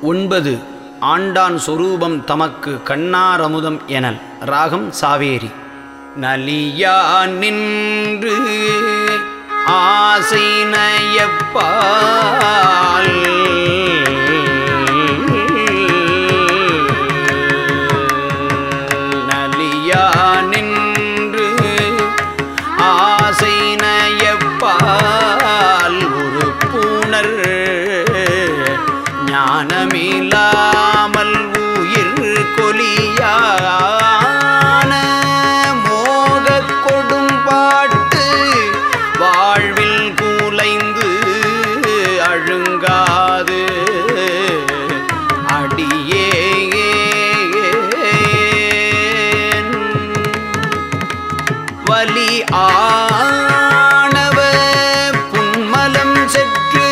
ஒன்பது ஆண்டான் சொரூபம் தமக்கு கண்ணாரமுதம் எனல் ராகம் சாவேரி நலியா நின்று ஆசை நயப்பால் நலியா நின்று ஆசை நயப்பால் ஒரு பூணர் ஞானமில்லாமல் உயிர் கொலியான மோகக் கொடும்பாட்டு வாழ்வில் கூலைந்து அழுங்காது அடியேன் வலி ஆணவ புன்மலம் செற்று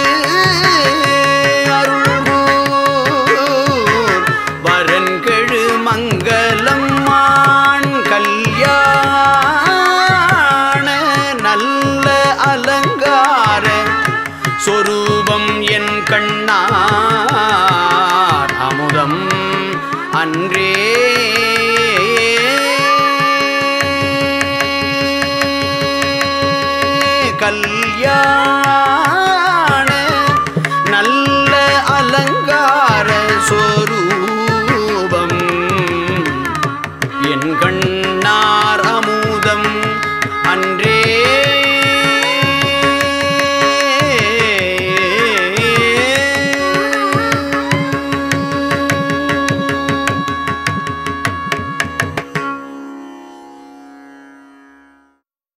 அருள்கூர் வரன்கெழு மங்களம் மான் கல்யாண நல்ல அலங்கார சொரூபம் என் கண்ணார் அமுதம் அன்றே கல்யாண